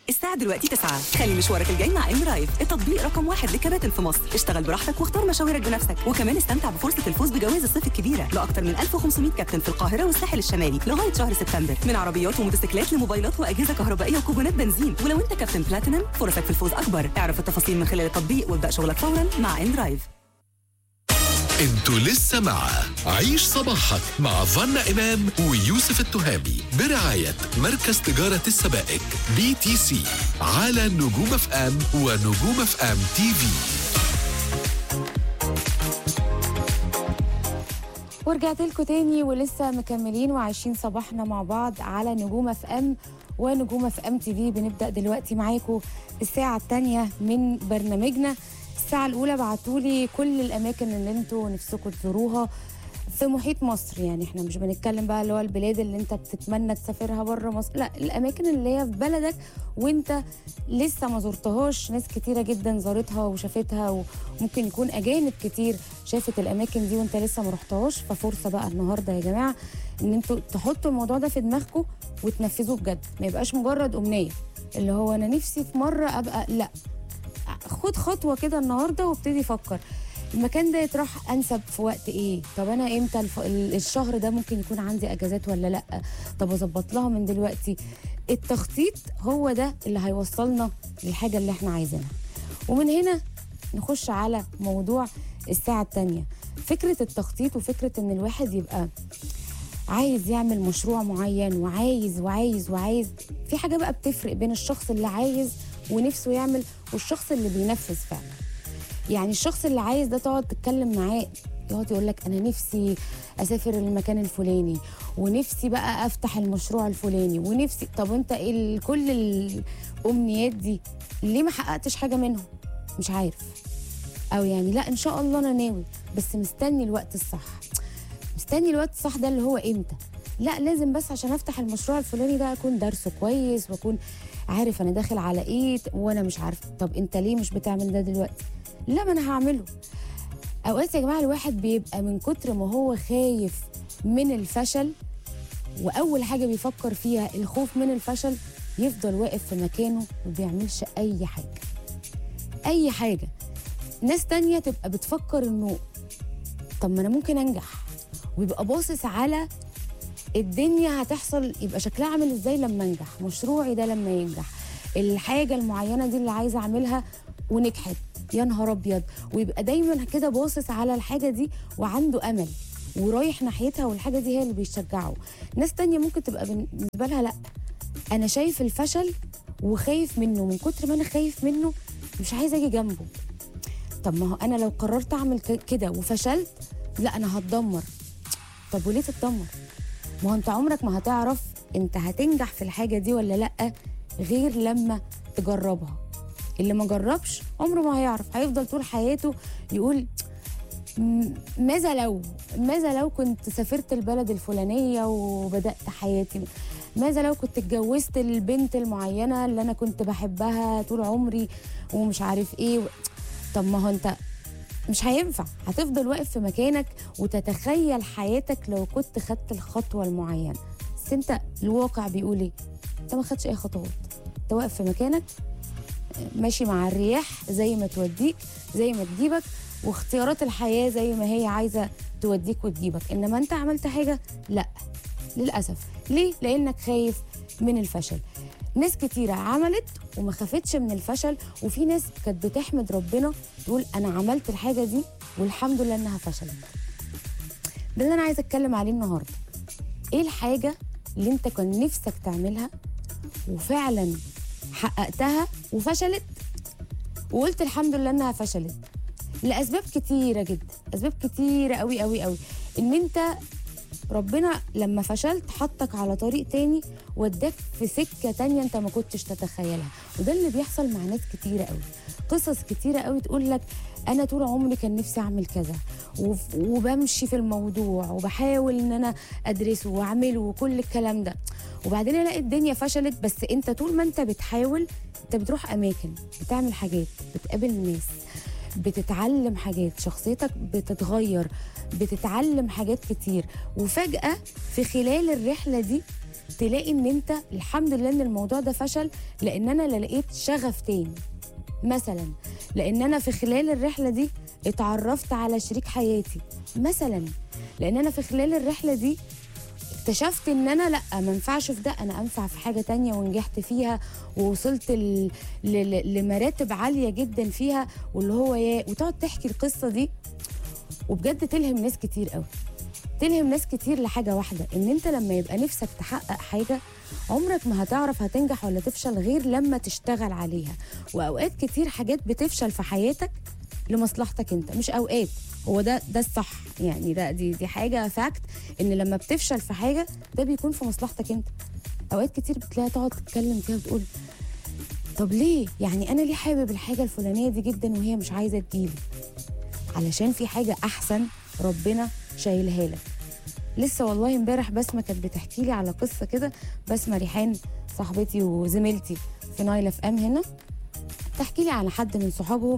الساعة دلوقتي 9 خلي مشوارك الجاي مع ام رايف التطبيق رقم واحد للكباتن في مصر اشتغل براحتك واختار مشاويرك بنفسك وكمان استمتع بفرصة الفوز بجوائز الصيف الكبيرة لأكثر من 1500 كابتن في القاهرة والساحل الشمالي لغاية شهر سبتمبر من عربيات وموتوسيكلات لموبايلات وأجهزة كهربائية وكوبونات بنزين ولو أنت كابتن بلاتينم فرصك في الفوز أكبر اعرف التفاصيل من خلال التطبيق وابدأ شغلك فورا مع ام رايف انتوا لسه مع عيش صباحك مع فنا إمام ويوسف التهامي برعاية مركز تجارة السبائك بي تي سي على نجوم اف ام ونجوم اف ام تي في ورجعت لكم تاني ولسه مكملين وعايشين صباحنا مع بعض على نجوم اف ام ونجوم اف ام تي في بنبدا دلوقتي معاكم الساعه الثانيه من برنامجنا الساعه الاولى بعتولي كل الاماكن اللي انتوا نفسكم تزوروها في محيط مصر يعني احنا مش بنتكلم بقى اللي هو البلاد اللي انت بتتمنى تسافرها بره مصر لا الاماكن اللي هي في بلدك وانت لسه ما زرتهاش ناس كتيره جدا زارتها وشافتها وممكن يكون اجانب كتير شافت الاماكن دي وانت لسه ما رحتهاش ففرصه بقى النهارده يا جماعه ان انتوا تحطوا الموضوع ده في دماغكم وتنفذوه بجد ما يبقاش مجرد امنيه اللي هو انا نفسي في مره ابقى لا خد خطوه كده النهارده وابتدي فكر المكان ده يتراح انسب في وقت ايه طب انا امتى الف... ال- الشهر ده ممكن يكون عندي اجازات ولا لا طب اظبط لها من دلوقتي التخطيط هو ده اللي هيوصلنا للحاجه اللي احنا عايزينها ومن هنا نخش على موضوع الساعه الثانيه فكره التخطيط وفكره ان الواحد يبقى عايز يعمل مشروع معين وعايز وعايز وعايز في حاجه بقى بتفرق بين الشخص اللي عايز ونفسه يعمل والشخص اللي بينفذ فعلا يعني الشخص اللي عايز ده تقعد تتكلم معاه يقعد يقول لك انا نفسي اسافر المكان الفلاني ونفسي بقى افتح المشروع الفلاني ونفسي طب انت ايه ال- كل الامنيات دي ليه ما حققتش حاجه منهم مش عارف او يعني لا ان شاء الله انا ناوي بس مستني الوقت الصح مستني الوقت الصح ده اللي هو امتى لا لازم بس عشان افتح المشروع الفلاني ده اكون درسه كويس واكون عارف انا داخل على ايه وانا مش عارفه طب انت ليه مش بتعمل ده دلوقتي لا ما انا هعمله اوقات يا جماعه الواحد بيبقى من كتر ما هو خايف من الفشل واول حاجه بيفكر فيها الخوف من الفشل يفضل واقف في مكانه ما بيعملش اي حاجه اي حاجه ناس تانية تبقى بتفكر انه طب ما انا ممكن انجح ويبقى باصص على الدنيا هتحصل يبقى شكلها عامل ازاي لما انجح مشروعي ده لما ينجح الحاجه المعينه دي اللي عايزه اعملها ونجحت يا نهار ابيض ويبقى دايما كده باصص على الحاجه دي وعنده امل ورايح ناحيتها والحاجه دي هي اللي بيشجعه ناس تانية ممكن تبقى بالنسبه لها لا انا شايف الفشل وخايف منه من كتر ما انا خايف منه مش عايزه اجي جنبه طب ما هو انا لو قررت اعمل ك- كده وفشلت لا انا هتدمر طب وليه تتدمر ما هو انت عمرك ما هتعرف انت هتنجح في الحاجه دي ولا لا غير لما تجربها اللي ما جربش عمره ما هيعرف هيفضل طول حياته يقول م- ماذا لو ماذا لو كنت سافرت البلد الفلانيه وبدات حياتي ماذا لو كنت اتجوزت البنت المعينه اللي انا كنت بحبها طول عمري ومش عارف ايه طب ما هو انت مش هينفع هتفضل واقف في مكانك وتتخيل حياتك لو كنت خدت الخطوه المعينه بس انت الواقع بيقول ايه انت ما خدتش اي خطوات انت واقف في مكانك ماشي مع الرياح زي ما توديك زي ما تجيبك واختيارات الحياه زي ما هي عايزه توديك وتجيبك انما انت عملت حاجه لا للاسف ليه لانك خايف من الفشل ناس كتيرة عملت وما خافتش من الفشل وفي ناس كانت بتحمد ربنا تقول أنا عملت الحاجة دي والحمد لله إنها فشلت ده اللي أنا عايزة أتكلم عليه النهاردة إيه الحاجة اللي أنت كان نفسك تعملها وفعلا حققتها وفشلت وقلت الحمد لله إنها فشلت لأسباب كتيرة جدا أسباب كتيرة قوي قوي قوي إن أنت ربنا لما فشلت حطك على طريق تاني وداك في سكة تانية انت ما كنتش تتخيلها وده اللي بيحصل مع ناس كتيرة قوي قصص كتيرة قوي تقول لك انا طول عمري كان نفسي اعمل كذا وف- وبمشي في الموضوع وبحاول ان انا ادرسه واعمله وكل الكلام ده وبعدين الاقي الدنيا فشلت بس انت طول ما انت بتحاول انت بتروح اماكن بتعمل حاجات بتقابل ناس بتتعلم حاجات شخصيتك بتتغير بتتعلم حاجات كتير وفجأة في خلال الرحلة دي تلاقي ان انت الحمد لله ان الموضوع ده فشل لان انا لا لقيت شغف تاني مثلا لان انا في خلال الرحله دي اتعرفت على شريك حياتي مثلا لان انا في خلال الرحله دي اكتشفت ان انا لا ما ينفعش في ده انا انفع في حاجه تانية ونجحت فيها ووصلت ل... ل... ل- لمراتب عاليه جدا فيها واللي هو يا وتقعد تحكي القصه دي وبجد تلهم ناس كتير قوي تلهم ناس كتير لحاجه واحده ان انت لما يبقى نفسك تحقق حاجه عمرك ما هتعرف هتنجح ولا تفشل غير لما تشتغل عليها واوقات كتير حاجات بتفشل في حياتك لمصلحتك انت مش اوقات هو ده ده الصح يعني ده دي دي حاجه فاكت ان لما بتفشل في حاجه ده بيكون في مصلحتك انت اوقات كتير بتلاقيها تقعد تتكلم كده وتقول طب ليه يعني انا ليه حابب الحاجه الفلانيه دي جدا وهي مش عايزه تجيلي علشان في حاجه احسن ربنا شايلها لك لسه والله امبارح بسمه كانت بتحكي لي على قصه كده بسمه ريحان صاحبتي وزميلتي في نايل اف ام هنا تحكي لي على حد من صحابهم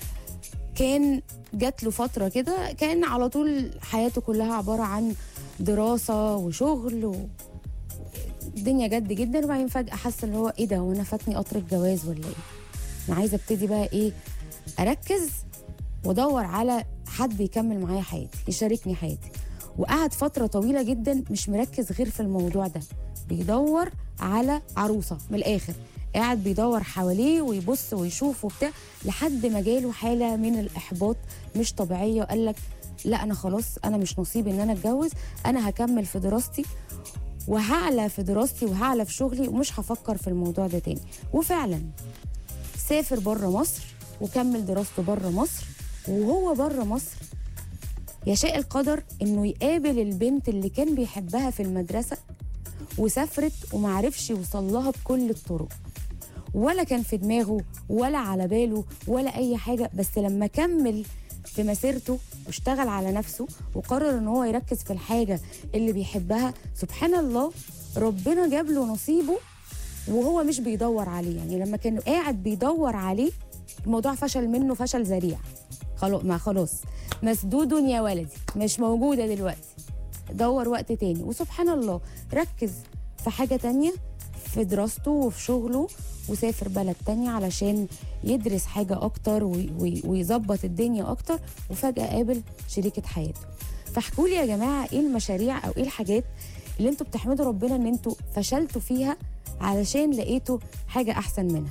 كان جات له فتره كده كان على طول حياته كلها عباره عن دراسه وشغل و... الدنيا جد جدا وبعدين فجاه حس اللي هو ايه ده هو انا فاتني قطر الجواز ولا ايه انا عايزه ابتدي بقى ايه اركز وادور على حد يكمل معايا حياتي يشاركني حياتي وقعد فتره طويله جدا مش مركز غير في الموضوع ده بيدور على عروسه من الاخر قاعد بيدور حواليه ويبص ويشوف وبتاع لحد ما جاله حاله من الاحباط مش طبيعيه وقال لك لا انا خلاص انا مش نصيبي ان انا اتجوز انا هكمل في دراستي وهعلى في دراستي وهعلى في شغلي ومش هفكر في الموضوع ده تاني وفعلا سافر بره مصر وكمل دراسته بره مصر وهو بره مصر يشاء القدر انه يقابل البنت اللي كان بيحبها في المدرسه وسافرت ومعرفش يوصل لها بكل الطرق ولا كان في دماغه ولا على باله ولا اي حاجه بس لما كمل في مسيرته واشتغل على نفسه وقرر ان هو يركز في الحاجه اللي بيحبها سبحان الله ربنا جاب له نصيبه وهو مش بيدور عليه يعني لما كان قاعد بيدور عليه الموضوع فشل منه فشل ذريع خلاص ما خلاص مسدود يا ولدي مش موجوده دلوقتي دور وقت تاني وسبحان الله ركز في حاجه تانية في دراسته وفي شغله وسافر بلد تانية علشان يدرس حاجة أكتر وي- وي- ويظبط الدنيا أكتر وفجأة قابل شريكة حياته فاحكوا لي يا جماعة إيه المشاريع أو إيه الحاجات اللي انتوا بتحمدوا ربنا إن انتوا فشلتوا فيها علشان لقيتوا حاجة أحسن منها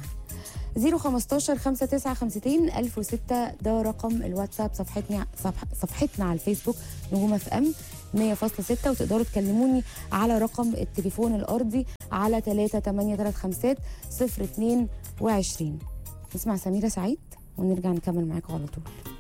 015 5952 1006 ده رقم الواتساب صفحتنا صفح صفحتنا على الفيسبوك نجوم اف ام 100.6 وتقدروا تكلموني على رقم التليفون الارضي على 3835 022 نسمع سميرة سعيد ونرجع نكمل معاكم على طول